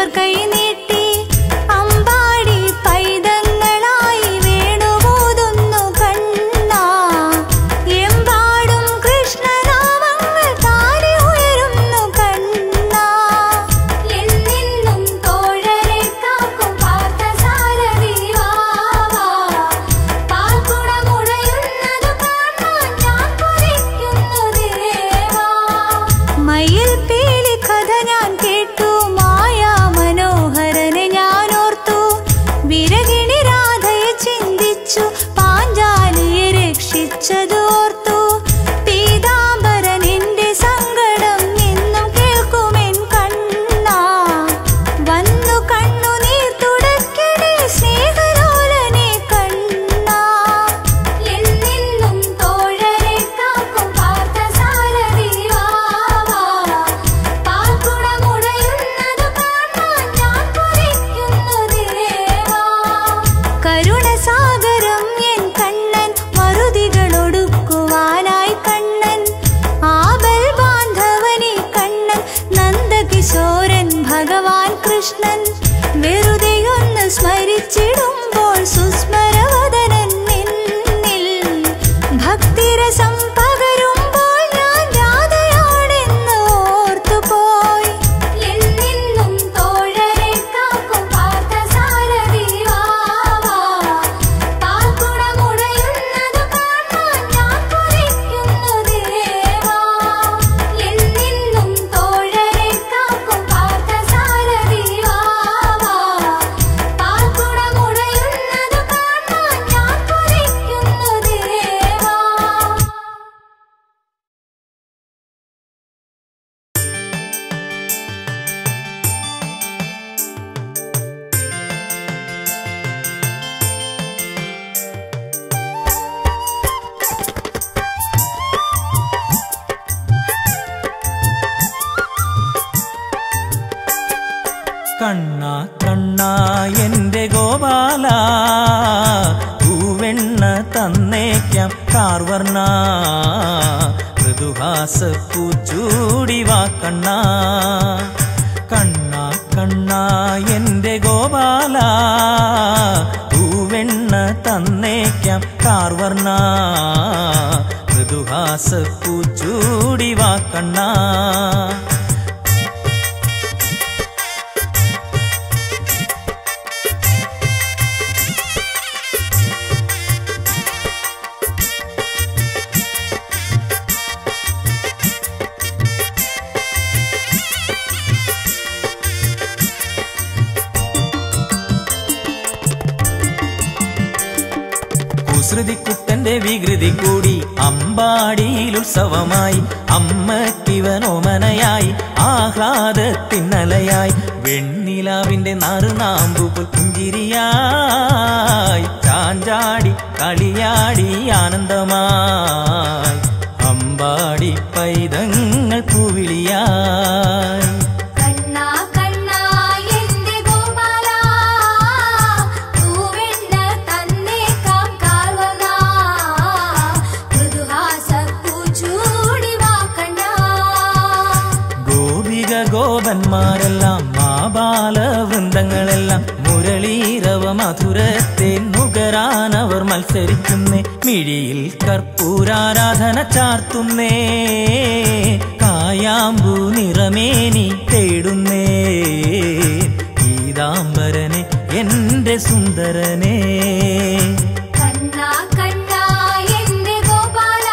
ഇവർ കൈനീട്ടി അമ്പാടി പൈതങ്ങളായി വേണുപോതുന്നു കണ്ണാ എമ്പാടും കൃഷ്ണനാമങ്ങൾ താനെ ഉയരുന്നു കണ്ണാ എന്നെന്നും തോഴരെ കാക്കും പാർത്ഥസാരഥി വാവാ പാൽക്കുടമുടയുന്നതു കാണാൻ ഞാൻ കൊതിക്കുന്നു ദേവാ മയിൽ പീലി കഥ ഞാൻ കേട്ടു മായാ മനോഹരനെ ഞാൻ ഓർത്തു വിരകിണി രാധയെ ചിന്തിച്ചു പാഞ്ചാലിയെ രക്ഷിച്ചതു ഓർത്തു പീതാംബരൻ എന്റെ സങ്കടം എന്നും കേൾക്കുമെൻ കണ്ണാ വന്നു കണ്ണുനീർ തുടക്കണേ സ്നേഹലോലനെ കണ്ണാ എന്നെന്നും തോഴരെ കാക്കും പാർത്ഥസാരഥി വാവാ പാൽക്കുടമുടയുന്നതു കാണാൻ ഞാൻ കൊതിക്കുന്നു ദേവാ കരുണസാഗരം എൻ കണ്ണൻ മറുതികളൊടുക്കുവാനായി കണ്ണൻ ആബൽ ബാന്ധവനി കണ്ണൻ നന്ദകിശോരൻ ഭഗവാൻ കൃഷ്ണൻ വെറുതെയൊന്ന് സ്മരിച്ചിടുമ്പോൾ സുസ്മരവദനൻ നിന്നിൽ ഭക്തിരസം പകരുമ്പോൾ ഞാൻ രാധയാണെന്ന് ഓർത്തുപോയി എന്നെന്നും തോഴരെ കാക്കും പാർത്ഥസാരഥി വാവാ പാൽക്കുടമുടയുന്നതു കാണാൻ ഞാൻ കൊതിക്കുന്നു ദേവാ എന്നെന്നും തോഴരെ കാക്കും പാർത്ഥസാരഥി വാവാ പാൽക്കുടമുടയുന്നതു കാണാൻ ഞാൻ കൊതിക്കുന്നു ദേവാ കണ്ണ കണ്ണ എന്റെ ഗോപാല പൂവെണ്ണ തന്നേക്കാം കാർവർണ മൃദുഹാസ പൂച്ചൂടി വാ കണ്ണ കണ്ണ കണ്ണ എന്റെ ഗോപാല പൂവെണ്ണ തന്നേക്കാം കാർവർണ മൃദുഹാസ പൂച്ചൂടി വാ കണ്ണ കുസൃതിക്കുട്ടന്റെ വികൃതി കൂടി അമ്പാടിയിൽ ഉത്സവമായി അമ്മക്കിവനോമനയായി ആഹ്ലാദത്തിന്നലയായി വെണ്ണിലാവിന്റെ നറുനാമ്പുപുൽ പുഞ്ചിരിയായി ചാഞ്ചാടി കളിയാടി ആനന്ദമായി അമ്പാടി പൈതങ്ങൾ പൂവിളിയായി കണ്ണാ കണ്ണാ എന്റെ ഗോപാല പൂവെണ്ണ തന്നേക്കാം കാർവനാ മൃദുഹാസ പൂച്ചൂടി വാ കണ്ണാ ഗോപിക ഗോപന്മാരെല്ലാം മാബാല വൃന്ദങ്ങളെല്ലാം മുരളീരവ മധുരത്തെ നുകരാനവർ മത്സരിക്കുന്നേ മിഴിയിൽ കർപ്പൂരാരാധന ചാർത്തുന്നേ കായാമ്പൂ നിറമേനി തേടുന്നേ പീതാംബരനെ എന്റെ സുന്ദരനേ കണ്ണാ കണ്ണാ എന്റെ ഗോപാല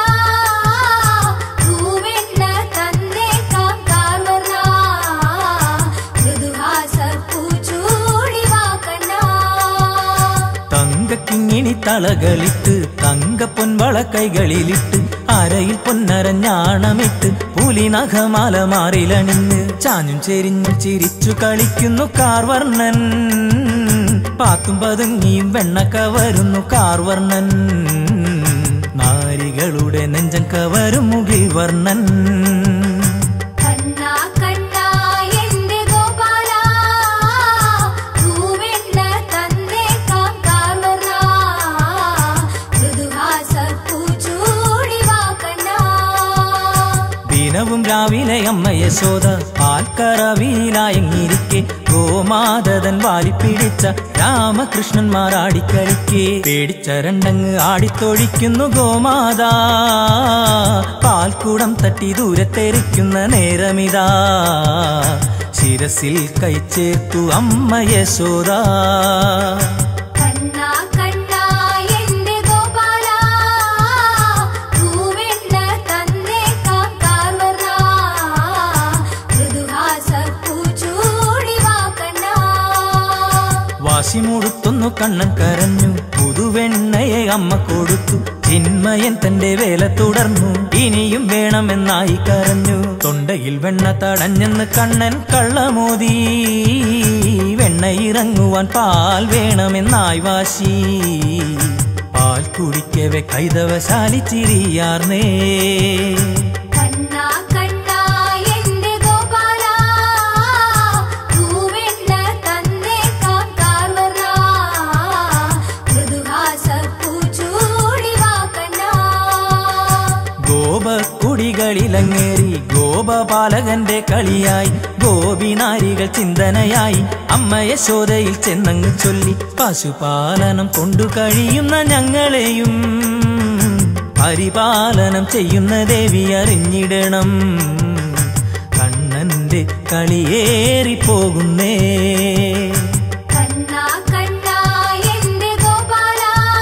പൂവെണ്ണ തന്നേക്കാം കാർവനാ മൃദുഹാസ പൂച്ചൂടി വാ കണ്ണാ തങ്കക്കിങ്ങിണി തളകളിട്ട് തങ്കപ്പൊൻവള കൈകളിലിട്ട് അരയിൽ പൊന്നരഞ്ഞാണമിട്ട് പുലിനഖമാല മാറിലണിഞ്ഞ് ചാഞ്ഞും ചെരിഞ്ഞും ചിരിച്ചു കളിക്കുന്നു കാർവർണ്ണൻ പാത്തും പതുങ്ങിയും വെണ്ണ കവരുന്നു കാർവർണ്ണൻ നാരികളുടെ നെഞ്ചം കവരും മുകിൽ വർണ്ണൻ കണ്ണാ കണ്ണാ എന്റെ ഗോപാല പൂവെണ്ണ തന്നേക്കാം കാർവനാ മൃദുഹാസ പൂച്ചൂടി വാ കണ്ണാ ദിനവും രാവിലെ അമ്മ യശോദ പാൽക്കറവിയിലായെങ്ങിരിക്കെ കളിക്കേ ഗോമാതതൻ വാലിപ്പിടിച്ച രാമകൃഷ്ണന്മാർ ആടിക്കളിക്കേ പേടിച്ച രണ്ടങ്ങ് ആടിത്തൊഴിക്കുന്നു ഗോമാതാ പാൽക്കൂടം തട്ടി ദൂരത്തെറിക്കുന്ന നേരമിതാ ശിരസിൽ കൈച്ചേർത്തു അമ്മ യശോദ കണ്ണാ കണ്ണാ എന്റെ ഗോപാല പൂവെണ്ണ തന്നേക്കാം കാർവർണ മൃദുഹാസ പൂച്ചൂടി വാ കണ്ണാ വാശി മുടുത്തുന്നു കണ്ണൻ കരഞ്ഞു പുതുവെണ്ണയെ അമ്മ കൊടുത്തു ചിന്മയൻ തന്റെ വേല തുടർന്നു ഇനിയും വേണമെന്നായി കരഞ്ഞു തൊണ്ടയിൽ വെണ്ണ തടഞ്ഞെന്ന് കണ്ണൻ കള്ളമോതി വെണ്ണ ഇറങ്ങുവാൻ പാൽ വേണമെന്നായി വാശി പാൽ കുടിക്കവെ കൈതവശാലി ചിരിയാർന്നേ കണ്ണാ കണ്ണാ എന്റെ ഗോപാല പൂവെണ്ണ തന്നേക്കാം കാർവർണ മൃദുഹാസ പൂച്ചൂടി വാ കണ്ണാ ഗോപക്കുടികളിലങ്ങേറി ഗോപപാലകന്റെ കളിയായി ഗോപിനാരികൾ ചിന്തനയായി അമ്മ യശോദയിൽ ചെന്നങ്ങ് ചൊല്ലി പശുപാലനം കൊണ്ടു കഴിയുന്ന ഞങ്ങളെയും പരിപാലനം ചെയ്യുന്ന ദേവി അറിഞ്ഞിടണം കണ്ണന്റെ കളിയേറി പോകുന്നേ കണ്ണാ കണ്ണാ എന്റെ ഗോപാല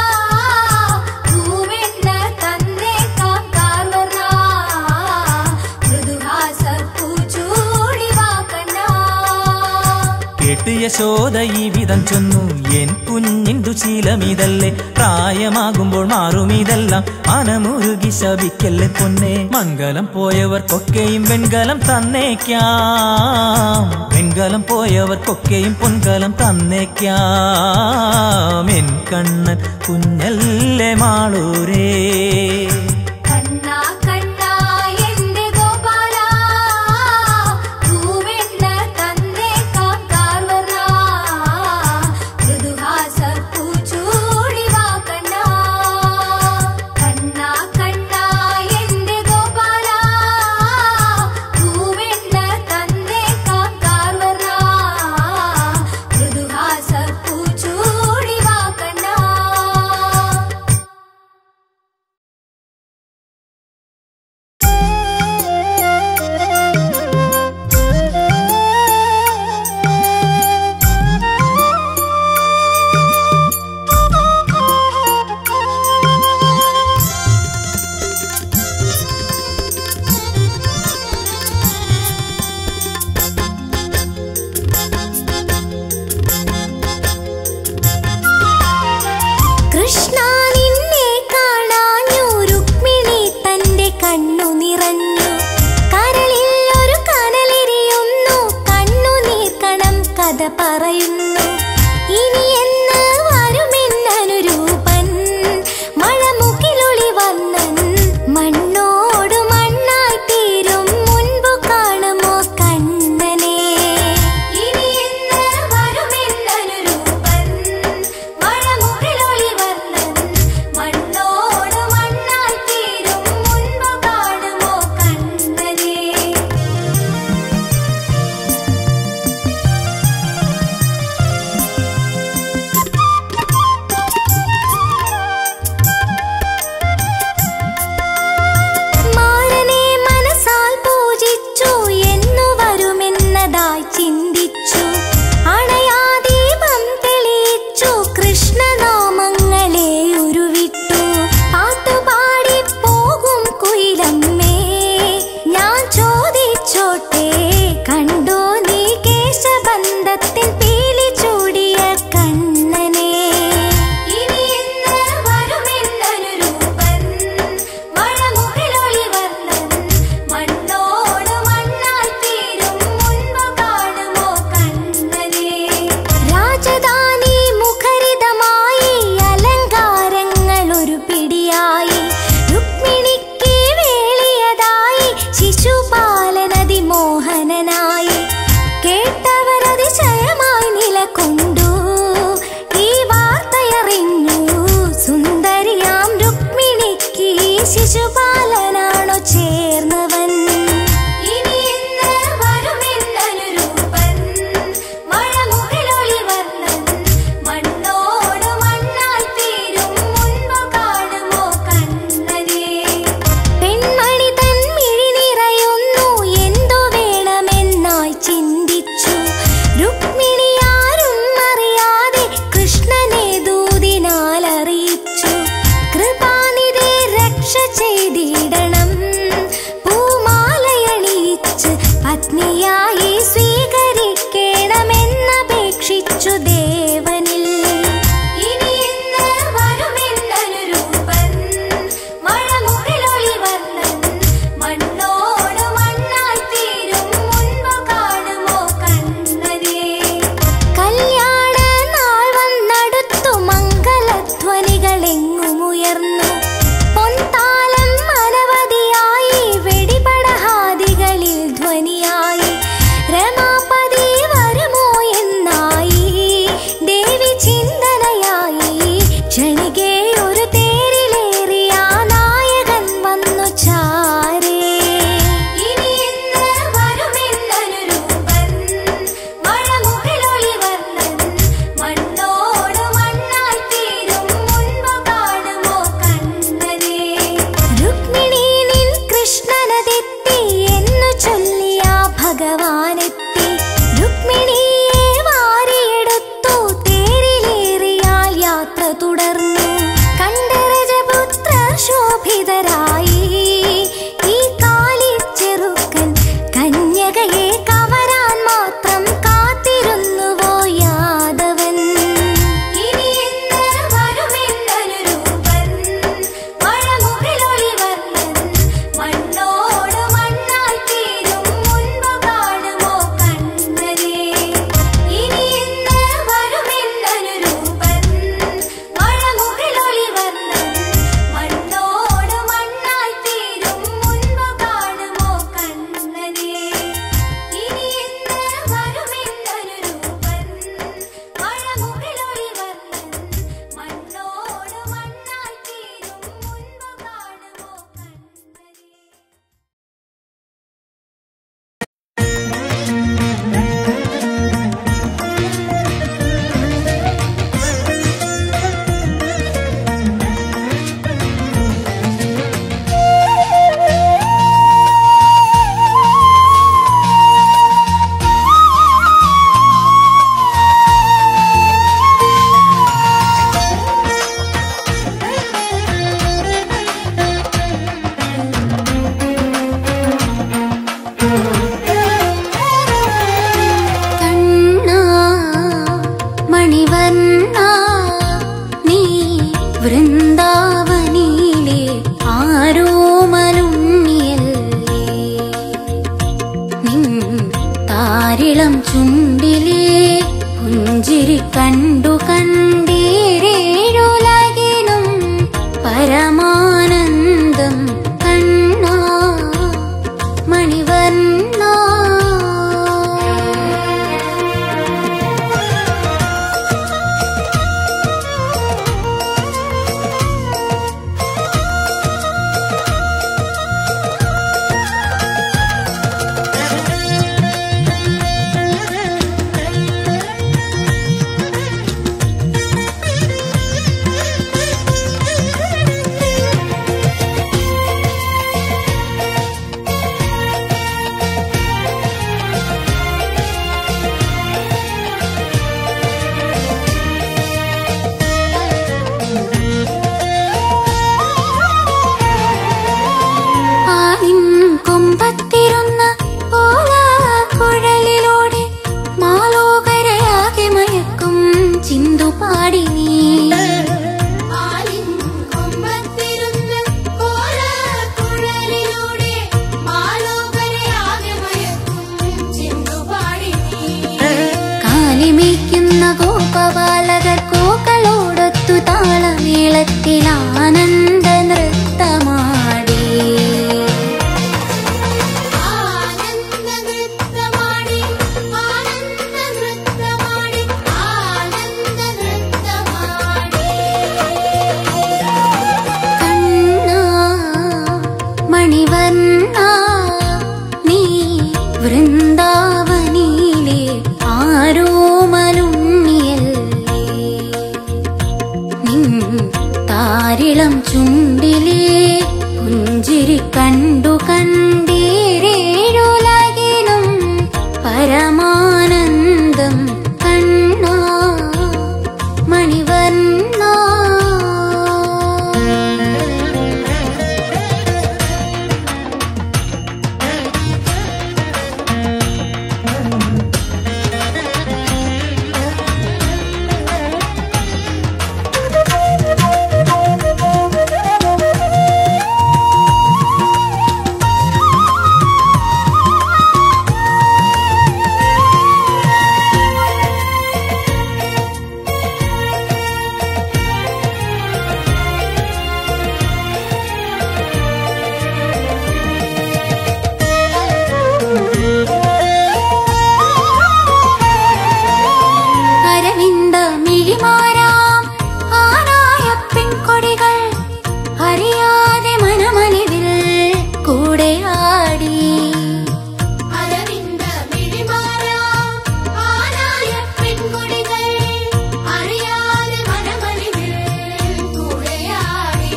പൂവെണ്ണ തന്നേക്കാം കാർവർണ മൃദുഹാസ പൂച്ചൂടി വാ കണ്ണാ കേട്ട് യശോദ ഈ വിധം ചൊന്നു എൻ കുഞ്ഞിൻ ദുശീലമിതല്ലേ പ്രായമാകുമ്പോൾ മാറുമിതെല്ലാം മനമുരുകി ശപിക്കല്ലേ പൊന്നെ മംഗലം പോയവർക്കൊക്കെയും വെൺകലം തന്നേക്കാം വെൺകലം പോയവർക്കൊക്കെയും പൊൻകലം തന്നേക്കാം എൻ കണ്ണൻ കുഞ്ഞല്ലേ മാളൂരേ കണ്ണാ കണ്ണാ എന്റെ ഗോപാല പൂവെണ്ണ തന്നേക്കാം കാർവർണ മൃദുഹാസ പൂച്ചൂടി വാ കണ്ണാ കണ്ണാ കണ്ണാ എന്റെ ഗോപാല പൂവെണ്ണ തന്നേക്കാം കാർവർണ മൃദുഹാസ പൂച്ചൂടി വാ കണ്ണാ കൃഷ്ണ നിന്നെ കാണാഞ്ഞു രുക്മിണി തന്റെ കണ്ണു നിറഞ്ഞു കരളിൽ ഒരു കനലെരിയുന്നു കണ്ണുനീർ കണം കഥ പറയുന്നു ഇനി എന്ന് വരുമെന്നനുരൂപൻ മഴമുകിലൊളി വന്നൻ മണ്ണോട് മണ്ണായി തീരും മുൻപു കാണുമോ കണ്ണനെ ഇനി എന്ന് വരുമെന്നനുരൂപൻ മഴമുകിലൊളി വന്നൻ മണ്ണോട് മണ്ണായി തീരും മുൻപു കാണുമോ കണ്ണനെ രുക്മിണിയെ വാരിയെടുത്തു തേരിലേറിയാൽ യാത്ര തുടർന്നു കണ്ട രജപുത്ര ശോഭിതരായി ഈ കാലിച്ചെറുക്കൻ കന്യകയെ കവരാൻ മാത്രം കാത്തിരുന്നുവോ യാദവൻ ഇനി എന്ന് വരുമെന്നനുരൂപൻ മഴമുകിലൊളിവർണ്ണൻ മണ്ണോട് മണ്ണായി തീരും മുൻപ് കാണുമോ കണ്ണനെ ഇനി എന്ന് വരുമെന്നനുരൂപൻ മഴമുകിലൊളിവർണ്ണൻ മണ്ണോട് മണ്ണായി തീരും മുൻപ് കാണുമോ കണ്ണനെ ഇനി എന്ന് വരുമെന്നനുരൂപൻ മഴമുകിലൊളിവർണ്ണൻ മണ്ണോട് മണ്ണായി തീരും മുൻപ് കാണുമോ കണ്ണനെ കണ്ണാ മണിവർണ്ണ നീ വൃന്ദാവനിലെ ആരോമലുണ്ണിയല്ലേ നിൻ താരിളം ചുണ്ടിലെ പുഞ്ചിരി കണ്ടു കണ്ടീരേഴുലകിനും പരമാനന്ദം കണ്ണാ മണിവർണ്ണ ആലിൻ കൊമ്പത്തിരുന്ന ഓലാക്കുഴലിലൂടെ മാലോകരയാകെ മയക്കും ചിന്തുപാടി നീ ആലിൻ കൊമ്പത്തിരുന്ന ഓലാക്കുഴലിലൂടെ മാലോകരയാകെ മയക്കും ചിന്തുപാടി നീ കാലിമേക്കുന്ന ഗോപബാലകർ കോക്കളോടൊത്തു താളമേളത്തിൽ ആനന്ദ നൃത്തമാടി ആനന്ദ നൃത്തമാടി ആനന്ദ നൃത്തമാടി ആനന്ദ നൃത്തമാടി കണ്ണാ മണിവർണ്ണ നീ വൃന്ദാവനിലെ ആരോമലുണ്ണിയല്ലേ നിൻ താരിളം ചുണ്ടിലെ പുഞ്ചിരി കണ്ടു കണ്ടീരേഴുലകിനും പരമാനന്ദം കണ്ണാ മണിവർണ്ണ അരവിന്ദ മിഴിമാരാം ആനായ പെൺകൊടികൾ അറിയാതെ മനമനിവിൽ കൂടെയാടി അരവിന്ദ മിഴിമാരാം ആനായ പെൺകൊടികൾ അറിയാതെ മനമനിവിൽ കൂടെയാടി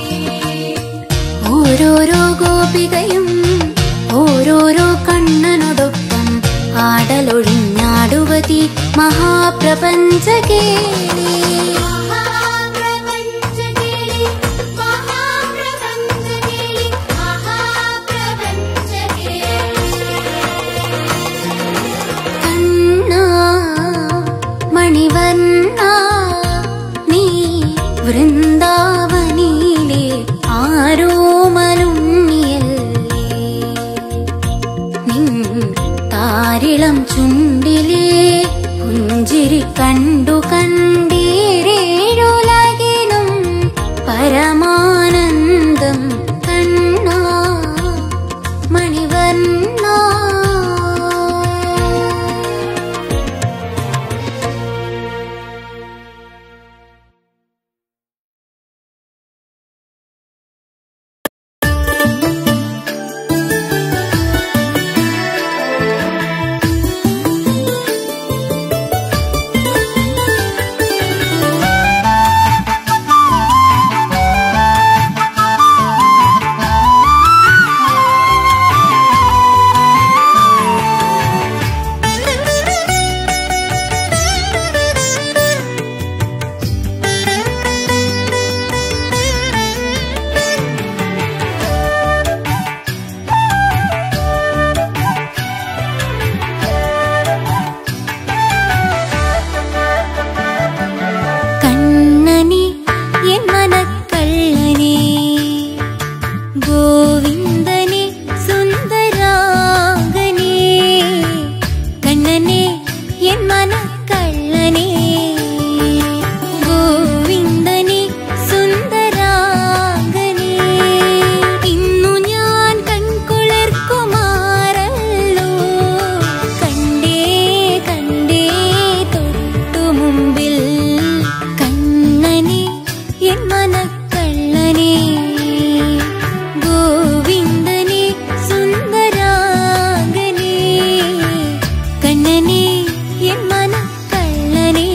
ഓരോരോ ഗോപികയും ഓരോരോ കണ്ണനോടൊപ്പം ആടലൊഴിഞ്ഞാടുവ ശ്രുതി മഹാപ്രപഞ്ചകേ മഹാപ്രപഞ്ചകേളി മഹാപ്രപഞ്ചകേളി മഹാപ്രപഞ്ചകേളി കണ്ണാ മണിവർണ്ണ നീ വൃന്ദാവനിലെ ആരോമലുണ്ണിയല്ലേ നിൻ താരിളം ചുണ്ടിലെ പുഞ്ചിരി കണ്ടു കണ്ടീരേഴുലകിനും പരമാനന്ദം കണ്ണാ മണിവർണ്ണ കണ്ണനെ എൻ മനക്കള്ളനെ ഗോവിന്ദനെ സുന്ദരാംഗനെ കണ്ണനെ എൻ മനക്കള്ളനെ ഗോവിന്ദനെ സുന്ദരാംഗനെ ഇന്നു ഞാൻ കൺകുളിർക്കുമാറല്ലോ കണ്ടേ കണ്ടേ തൊട്ടു മുമ്പിൽ കണ്ണനെ എൻ മനക്കള്ളനെ ഗോവിന്ദനെ സുന്ദരാംഗനെ കണ്ണനെ എൻ മനക്കള്ളനെ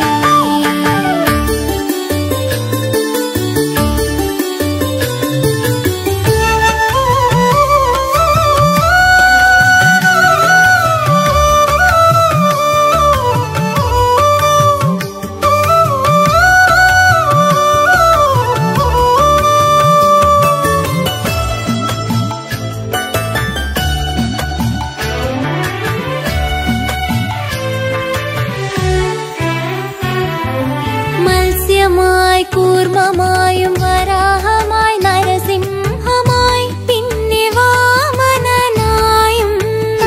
മത്സ്യമായി കൂർമ്മമായും വരാഹമായി നരസിംഹമായി പിന്നെ വാമനനായും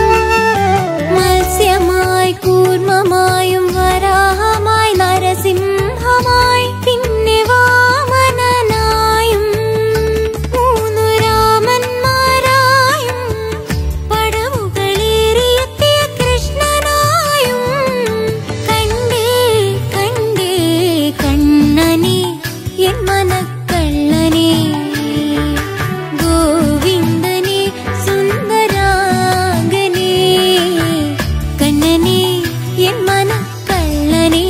മത്സ്യമായി കൂർമ്മമായും വരാഹമായി നരസിംഹമായി പിന്നെ വാമനനായും മൂന്നു രാമന്മാരായും പടവുകളേറിയെത്തിയ കൃഷ്ണനായും കണ്ടേ കണ്ടേ കണ്ണനെ എൻ മനക്കള്ളനെ ഗോവിന്ദനെ സുന്ദരാംഗനെ കണ്ണനെ എൻ മനക്കള്ളനെ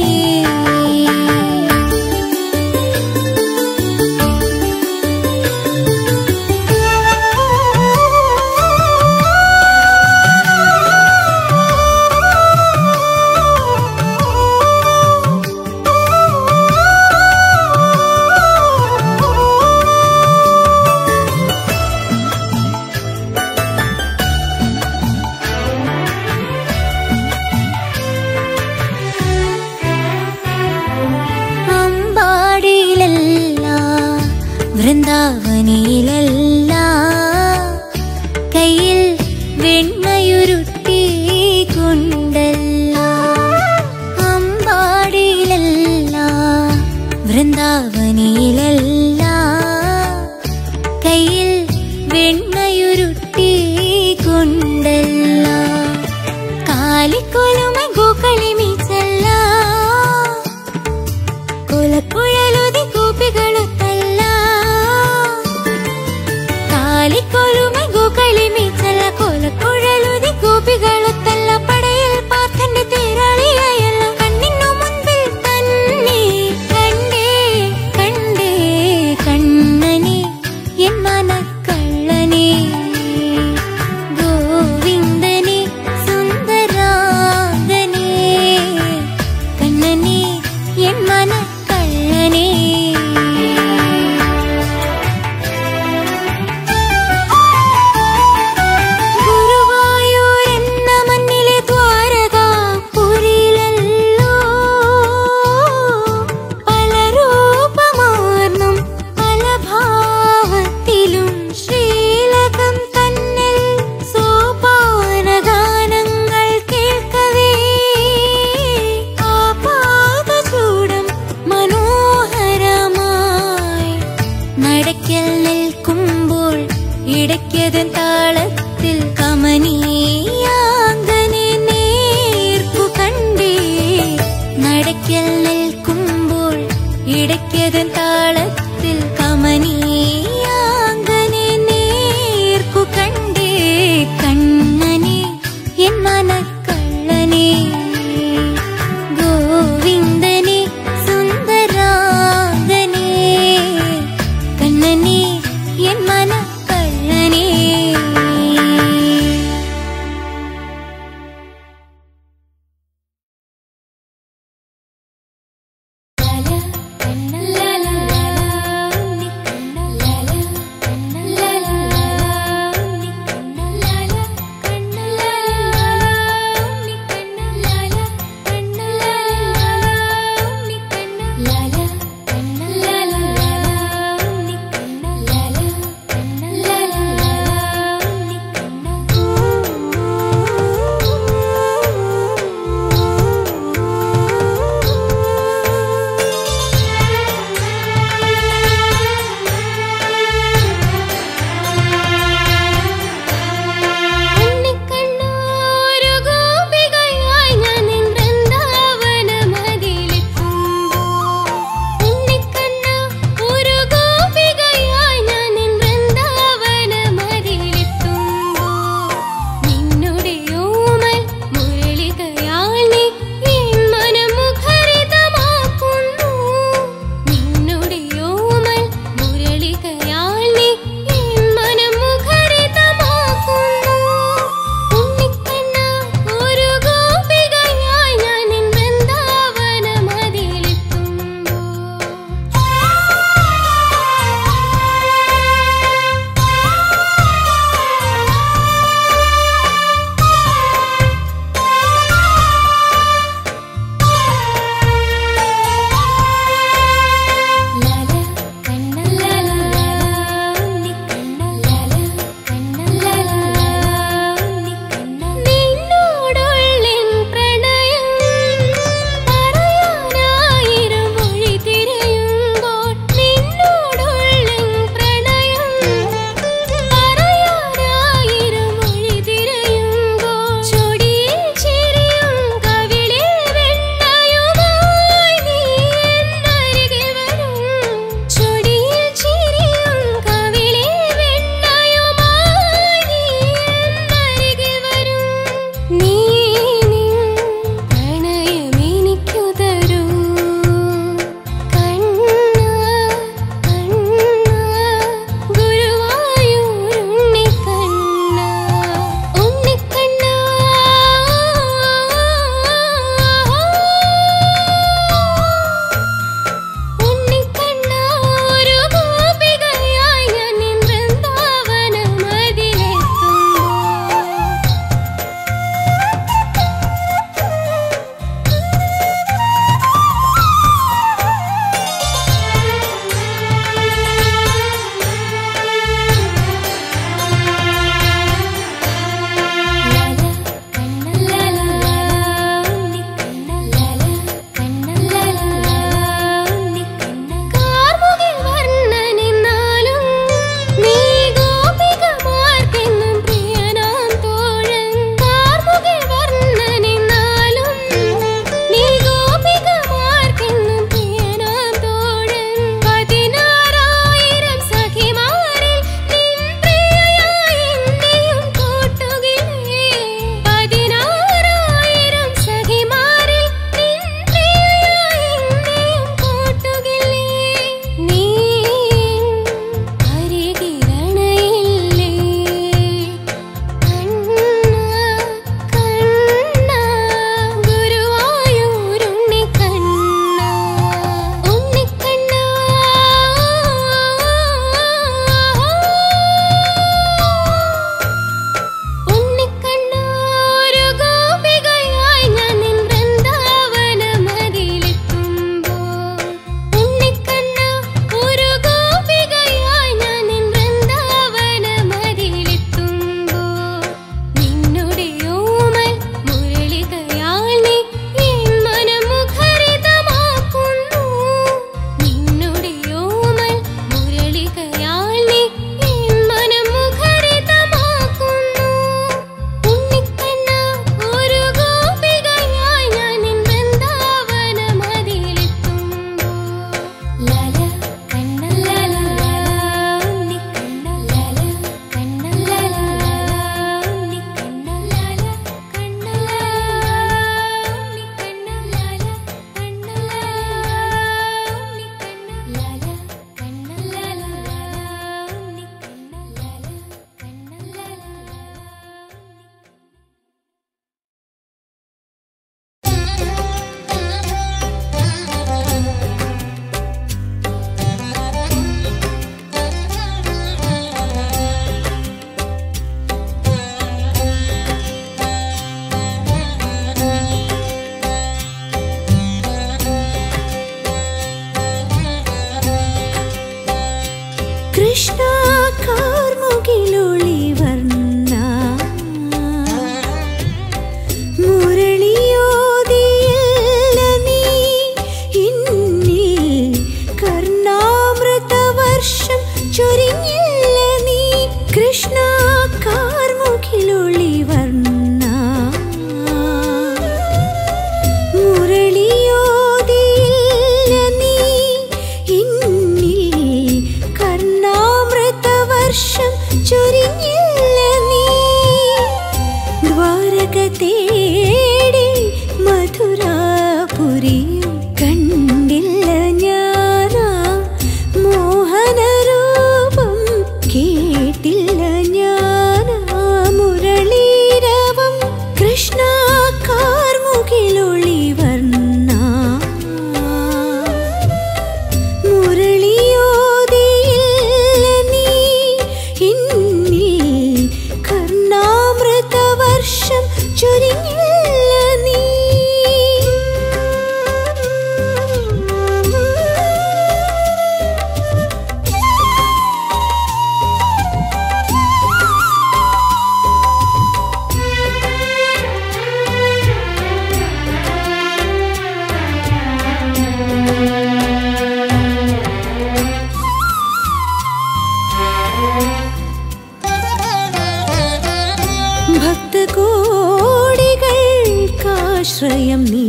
കാശ്രയം നീ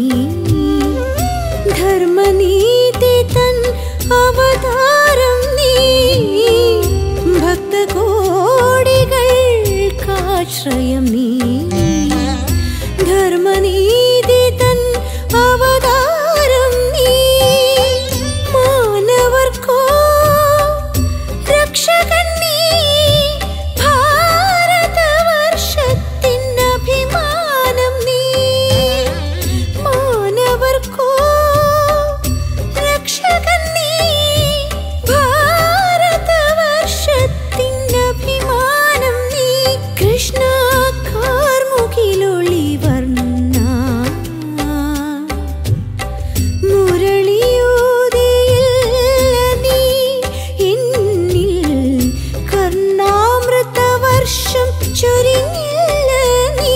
ധർമ്മനീതി തൻ അവതാരം നീ ഭക്തകോടികൾക്കാശ്രയം നീ ധർമ്മനീതി തൻ അവതാരം നീ മാനവർക്കോ രക്ഷകൻ നീ ഭാരതവർഷത്തിൻ അഭിമാനം നീ മാനവർക്കോ രക്ഷകൻ നീ ഭാരതവർഷത്തിൻ അഭിമാനം നീ കൃഷ്ണ കാർമുകിലൊളി വർണ്ണ മുരളിയൂതിയില്ല നീ എന്നിൽ കർണാമൃതവർഷം ചൊരിഞ്ഞില്ല നീ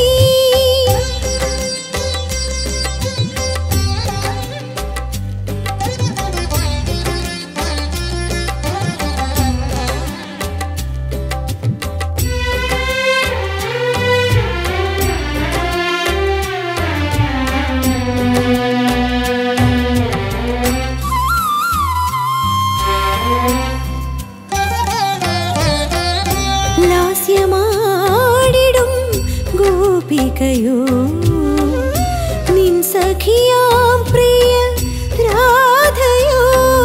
ലാസ്യമാടിടും ഗോപികയോ നിൻ സഖിയാം പ്രിയ രാധയോ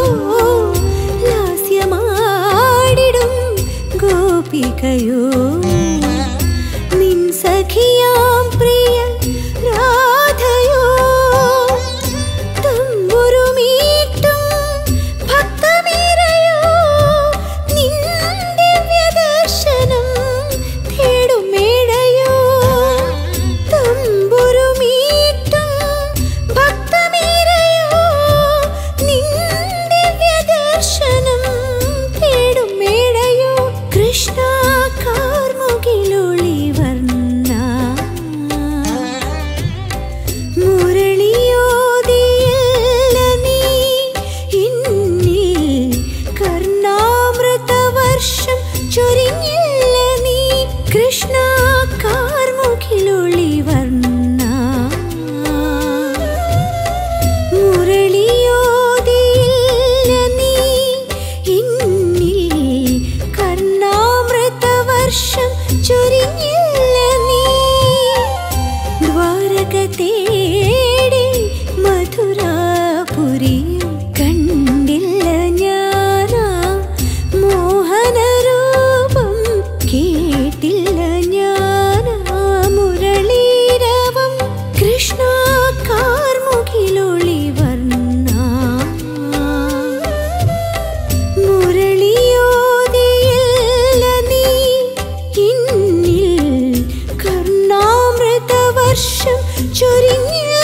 ലാസ്യമാടിടും ഗോപികയോ നിൻ സഖിയാം പ്രിയ രാധയോ തമ്പുരുമീട്ടും ഭക്തമീരയോ നിൻ ദിവ്യദർശനം തേടുമേടയോ തമ്പുരുമീട്ടും ഭക്തമീരയോ നിൻ ദിവ്യദർശനം തേടുമേടയോ കൃഷ്ണ കാർമുകിലൊളി വർണ്ണ മുരളിയോതിയല്ല നീ എന്നിൽ കർണാമൃതവർഷം ചൊരിഞ്ഞില്ല നീ കൃഷ്ണ കാർമുകിലൊളി വർണ്ണ മുരളിയോതിയില്ല നീ എന്നിൽ കർണാമൃതവർഷം ചൊരിഞ്ഞില്ല നീ ദ്വാരക തേടി മധുരാപുരിയും കണ്ടില്ല ഞാനാ മോഹനരൂപം കേട്ടില്ല ഞാനാ മുരളീരവം കൃഷ്ണ കാർമുകിലൊളി വർണ്ണ മുരളിയോതിയില്ല നീ എന്നിൽ കർണാമൃതവർഷം ചൊരിഞ്ഞില്ല